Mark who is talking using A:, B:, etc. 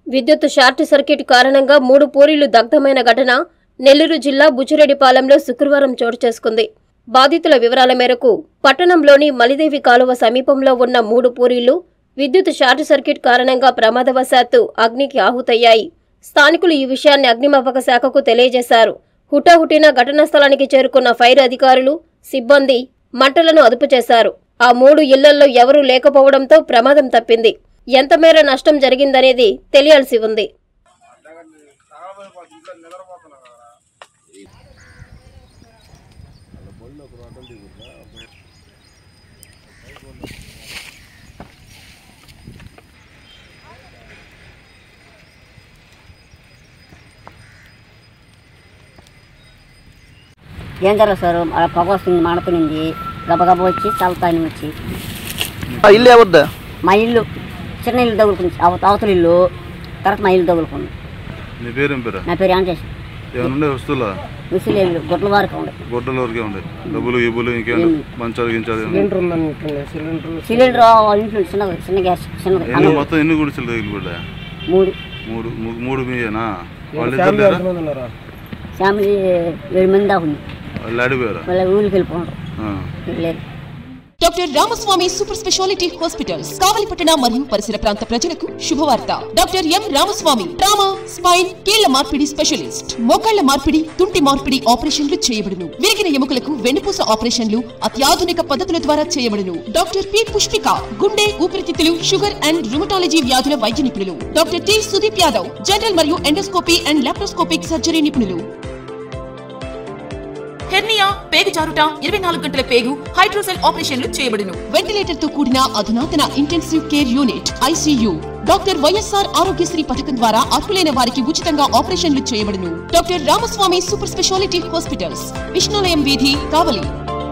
A: విద్యుత్ short circuit కారణంగా మూడు పూరీలు దగ్ధమైన ఘటన నెల్లూరు జిల్లా బుచ్చిరెడ్డిపాలెంలో శుక్రవారం చోటు చేసుకుంది బాధితుల వివరాల మేరకు పట్టణంలోని మలిదేవి కాలువ సమీపంలో ఉన్న మూడు పూరీలు విద్యుత్ షార్ట్ సర్క్యూట్ కారణంగా ప్రమాదవశాత్తు అగ్నికి ఆహుతయ్యాయి స్థానికులు ఈ విషయాన్ని అగ్నిమాపక శాఖకు తెలియజేశారు హుటాహుటిన ఘటనా స్థలానికి చేరుకున్న ఫైర్ అధికారులు సిబ్బంది మంటలను అదుపు చేశారు ఆ మూడు ఇళ్లల్లో ఎవరూ లేకపోవడంతో ప్రమాదం తప్పింది ఎంత మేర నష్టం జరిగిందనేది తెలియాల్సి ఉంది
B: ఏం జరగదు సార్ అలా పొగ వస్తుంది మండుతుంది గబగబ వచ్చి తలతాని వచ్చి
C: ఆ ఇల్లు ఎవరిదా
B: మా ఇల్లు చిన్న ఇల్లు తగులుకుంది అవ- అవతల ఇల్లు తర్వాత మా ఇల్లు తగులుకుంది
D: నీ పేరేం పేరా
B: నా పేరు వెంకటేష్
D: ఏమైనా ఉండే వస్తువులా
B: విసిలి ఇల్లు గుడ్ల వారికి ఉంది
D: గొడ్డల వరకే ఉండే డబ్బులు ఇబ్బులు ఇంకేమైనా మంచాలు గించాలు ఏమైనా?
B: సిలిండర్ ఇంట్లో చిన్న చిన్న గ్యాస్ చిన్నది
D: ఎన్ని
B: అన్నం
D: మొత్తం ఎన్ని గుడిసెలు తగిలి కూడా
B: మూడు
D: మూడు ము- మూడు మీయేనా వాళ్ళు ఇద్దరు లేరా
B: ఫ్యామిలీ ఏడు మంది దాకా ఉంది
D: వాళ్ళు ఆడిపోయారా
B: వాళ్ళ ఊరికి వెళ్ళిపోండ్రు
D: ఆ.
B: లేదు
E: doctor Ramaswamy super speciality hospitals కావలిపట్టణ మరియు పరిసర ప్రాంత ప్రజలకు శుభవార్త doctor M Ramaswamy trauma spine కీళ్ల మార్పిడి స్పెషలిస్ట్ మోకాళ్ల మార్పిడి తుంటి మార్పిడి ఆపరేషన్లు చేయబడును విరిగిన ఎముకలకు వెన్నుపూస ఆపరేషన్లు అత్యాధునిక పద్ధతుల ద్వారా చేయబడును డాక్టర్ పి పుష్పిక గుండె ఊపిరితిత్తులు షుగర్ అండ్ రుమటాలజీ వ్యాధుల వైద్య నిపుణులు doctor T Sudeep Yadav general మరియు ఎండోస్కోపీ అండ్ లాప్రోస్కోపిక్ సర్జరీ నిపుణులు హెర్నియా పేగు జారుట ఇరవై నాలుగు గంటల పేగు హైడ్రోసెల్ ఆపరేషన్లు చేయబడును వెంటిలేటర్ తో కూడిన అధునాతన intensive care unit ICU doctor YSR Aarogyasri పథకం ద్వారా అర్హులైన వారికి ఉచితంగా ఆపరేషన్లు చేయబడును doctor Ramaswamy super speciality hospitals Vishnulayam వీధి కావలి